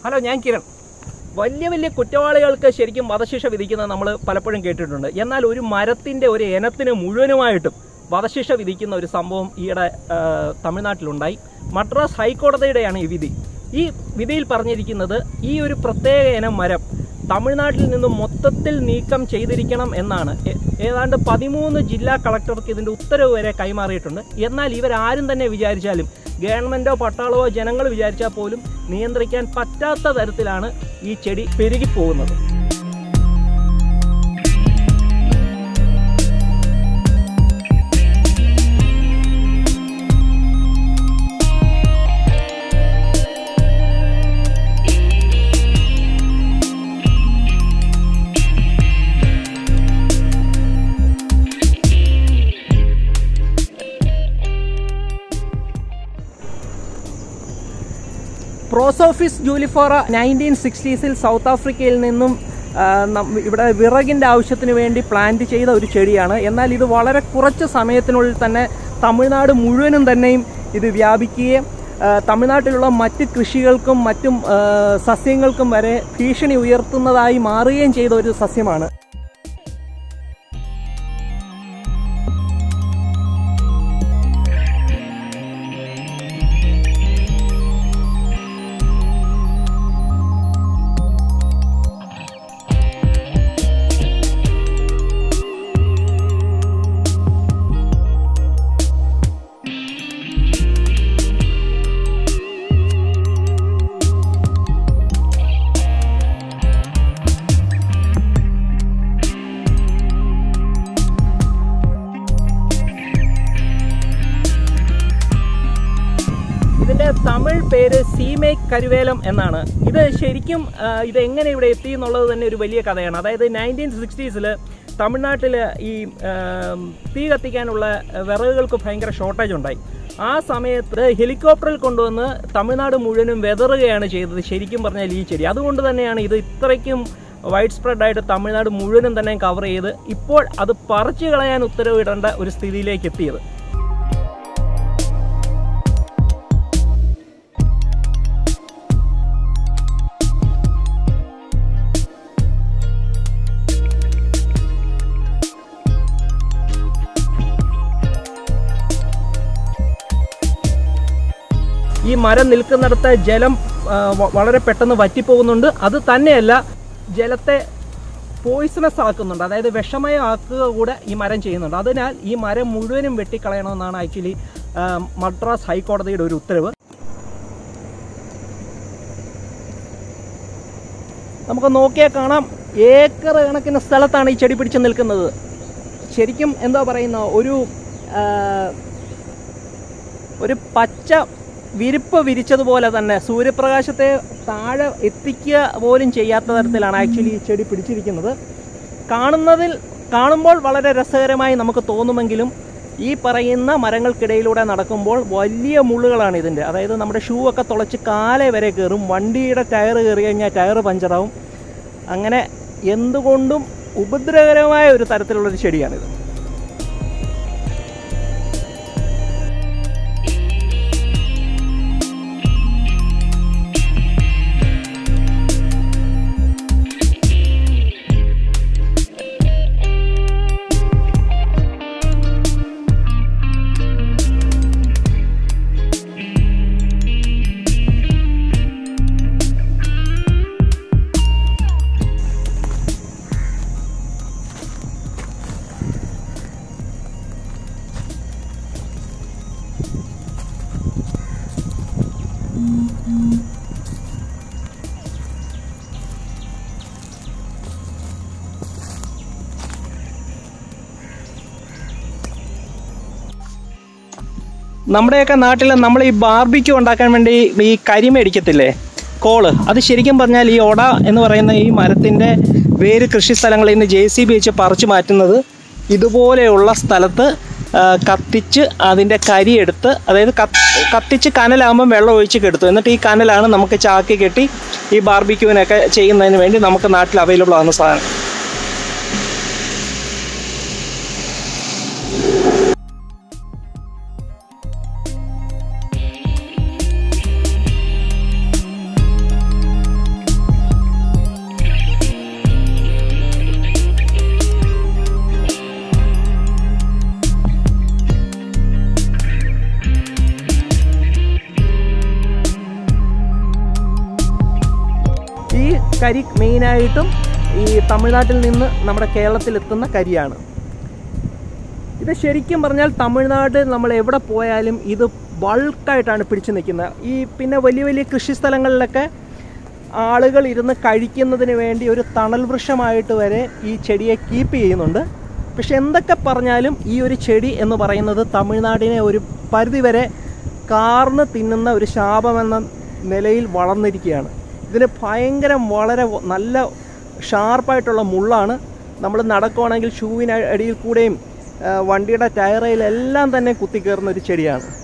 hello ഞാൻ കിരൺ വലിയ വലിയ കുറ്റവാളികൾക്ക് ശരിക്കും വധശിക്ഷ വിധിക്കുന്നത് നമ്മൾ പലപ്പോഴും കേട്ടിട്ടുണ്ട് എന്നാൽ ഒരു മരത്തിൻ്റെ ഒരു ഇനത്തിന് മുഴുവനുമായിട്ടും വധശിക്ഷ വിധിക്കുന്ന ഒരു സംഭവം ഈയിടെ ആ, തമിഴ്നാട്ടിലുണ്ടായി മദ്രാസ് ഹൈക്കോടതിയുടെയാണ് ഈ വിധി ഈ വിധിയിൽ പറഞ്ഞിരിക്കുന്നത് ഈ ഒരു പ്രത്യേക ഇനം മരം തമിഴ്നാട്ടിൽ നിന്നും മൊത്തത്തിൽ നീക്കം ചെയ്തിരിക്കണം എന്നാണ് ഏ- ഏതാണ്ട് പതിമൂന്ന് ജില്ലാ കളക്ടർക്ക് ഇതിൻ്റെ ഉത്തരവ് വരെ കൈമാറിയിട്ടുണ്ട് എന്നാൽ ഇവരാരും തന്നെ വിചാരിച്ചാലും ഗവൺമെൻറ്റോ പട്ടാളമോ ജനങ്ങൾ വിചാരിച്ചാൽ പോലും നിയന്ത്രിക്കാൻ പറ്റാത്ത തരത്തിലാണ് ഈ ചെടി പെരുകിപ്പോകുന്നത് പ്രോസോഫിസ് ജൂലിഫോറ നയൻറ്റീൻ സിക്സ്റ്റീസിൽ സൗത്ത് ആഫ്രിക്കയിൽ നിന്നും ആ, നം- ഇവിടെ വിറകിൻ്റെ ആവശ്യത്തിന് വേണ്ടി പ്ലാന്റ് ചെയ്ത ഒരു ചെടിയാണ് എന്നാൽ ഇത് വളരെ കുറച്ച് സമയത്തിനുള്ളിൽ തന്നെ തമിഴ്നാട് മുഴുവനും തന്നെയും ഇത് വ്യാപിക്കുകയും ആ, തമിഴ്നാട്ടിലുള്ള മറ്റ് കൃഷികൾക്കും മറ്റും ആ, സസ്യങ്ങൾക്കും വരെ ഭീഷണി ഉയർത്തുന്നതായി മാറുകയും ചെയ്ത ഒരു സസ്യമാണ് ഇതിന്റെ തമിഴ് പേര് സീമേ കരുവേലം എന്നാണ് ഇത് ശരിക്കും ആ, ഇത് എങ്ങനെ ഇവിടെ എത്തി എന്നുള്ളത് തന്നെ ഒരു വലിയ കഥയാണ് അതായത് നയൻറ്റീൻ സിക്സ്റ്റീസിൽ തമിഴ്നാട്ടിൽ ഈ ആം, തീ കത്തിക്കാനുള്ള വിറകുകൾക്ക് ഭയങ്കര ഷോർട്ടേജ് ഉണ്ടായി ആ സമയത്ത് ഹെലികോപ്റ്ററിൽ കൊണ്ടുവന്ന് തമിഴ്നാട് മുഴുവനും വെതറുകയാണ് ചെയ്തത് ശരിക്കും പറഞ്ഞാൽ ഈ ചെടി അതുകൊണ്ട് തന്നെയാണ് ഇത് ഇത്രയ്ക്കും വൈഡ് സ്പ്രെഡ് ആയിട്ട് തമിഴ്നാട് മുഴുവനും തന്നെ കവർ ചെയ്ത് ഇപ്പോൾ അത് പറിച്ചു കളയാൻ ഉത്തരവിടേണ്ട ഒരു സ്ഥിതിയിലേക്ക് എത്തിയത് ഈ മരം നിൽക്കുന്നിടത്ത് ജലം ആ, വ- വളരെ പെട്ടെന്ന് വറ്റിപ്പോകുന്നുണ്ട് അത് തന്നെയല്ല ജലത്തെ പോയിസണസ് ആക്കുന്നുണ്ട് അതായത് വിഷമയമാക്കുക കൂടെ ഈ മരം ചെയ്യുന്നുണ്ട് അതിനാൽ ഈ മരം മുഴുവനും വെട്ടിക്കളയണമെന്നാണ് ആക്ച്വലി മദ്രാസ് ഹൈക്കോടതിയുടെ ഒരു ഉത്തരവ് നമുക്ക് നോക്കിയാൽ കാണാം ഏക്കർ കണക്കിന് സ്ഥലത്താണ് ഈ ചെടി പിടിച്ച് നിൽക്കുന്നത് ശരിക്കും എന്താ പറയുന്ന ഒരു ആ, ഒരു പച്ച വിരിപ്പ് വിരിച്ചതുപോലെ തന്നെ സൂര്യപ്രകാശത്തെ താഴെ എത്തിക്കുക പോലും ചെയ്യാത്ത തരത്തിലാണ് ആക്ച്വലി ഈ ചെടി പിടിച്ചിരിക്കുന്നത് കാണുന്നതിൽ കാണുമ്പോൾ വളരെ രസകരമായി നമുക്ക് തോന്നുമെങ്കിലും ഈ പറയുന്ന മരങ്ങൾക്കിടയിലൂടെ നടക്കുമ്പോൾ വലിയ മുള്ളുകളാണ് ഇതിൻ്റെ അതായത് നമ്മുടെ ഷൂ ഒക്കെ തുളച്ച് കാലെ വരെ കയറും വണ്ടിയുടെ ടയർ കയറി കഴിഞ്ഞാൽ ടയർ പഞ്ചറാവും അങ്ങനെ എന്തുകൊണ്ടും ഉപദ്രവകരമായ ഒരു തരത്തിലുള്ളൊരു ചെടിയാണിത് നമ്മുടെയൊക്കെ നാട്ടിൽ നമ്മൾ ഈ ബാർബിക്യൂ ഉണ്ടാക്കാൻ വേണ്ടി ഈ കരി മേടിക്കത്തില്ലേ കോള് അത് ശരിക്കും പറഞ്ഞാൽ ഈ ഒട എന്ന് പറയുന്ന ഈ മരത്തിൻ്റെ വേര് കൃഷി സ്ഥലങ്ങളിൽ നിന്ന് ജെ സി ബി വെച്ച് പറിച്ചു മാറ്റുന്നത് ഇതുപോലെയുള്ള സ്ഥലത്ത് ആ, കത്തിച്ച് അതിൻ്റെ കരി എടുത്ത് അതായത് കത്ത് കത്തിച്ച് കനലാകുമ്പം വെള്ളം ഒഴിച്ച് കെടുത്തു എന്നിട്ട് ഈ കനലാണ് നമുക്ക് ചാക്കി കെട്ടി ഈ ബാർബിക്യൂവിനൊക്കെ ചെയ്യുന്നതിന് വേണ്ടി നമുക്ക് നാട്ടിൽ അവൈലബിൾ ആകുന്ന സാധനം കരി മെയിനായിട്ടും ഈ തമിഴ്നാട്ടിൽ നിന്ന് നമ്മുടെ കേരളത്തിൽ എത്തുന്ന കരിയാണ് ഇത് ശരിക്കും പറഞ്ഞാൽ തമിഴ്നാട് നമ്മൾ എവിടെ പോയാലും ഇത് ബൾക്കായിട്ടാണ് പിടിച്ചു നിൽക്കുന്നത് ഈ പിന്നെ വലിയ വലിയ കൃഷി സ്ഥലങ്ങളിലൊക്കെ ആളുകൾ ഇരുന്ന് കഴിക്കുന്നതിന് വേണ്ടി ഒരു തണൽ വൃക്ഷമായിട്ട് വരെ ഈ ചെടിയെ കീപ്പ് ചെയ്യുന്നുണ്ട് പക്ഷെ എന്തൊക്കെ പറഞ്ഞാലും ഈ ഒരു ചെടി എന്ന് പറയുന്നത് തമിഴ്നാടിനെ ഒരു പരിധിവരെ കാർന്ന് തിന്നുന്ന ഒരു ശാപമെന്ന നിലയിൽ വളർന്നിരിക്കുകയാണ് ഇതിന് ഭയങ്കര വളരെ വ- നല്ല ഷാർപ്പായിട്ടുള്ള മുള്ളാണ് നമ്മൾ നടക്കുവാണെങ്കിൽ ഷൂവിന് അടിയിൽ കൂടെയും ആ, വണ്ടിയുടെ ടയറിലെല്ലാം തന്നെ കുത്തിക്കയറുന്ന ഒരു ചെടിയാണ്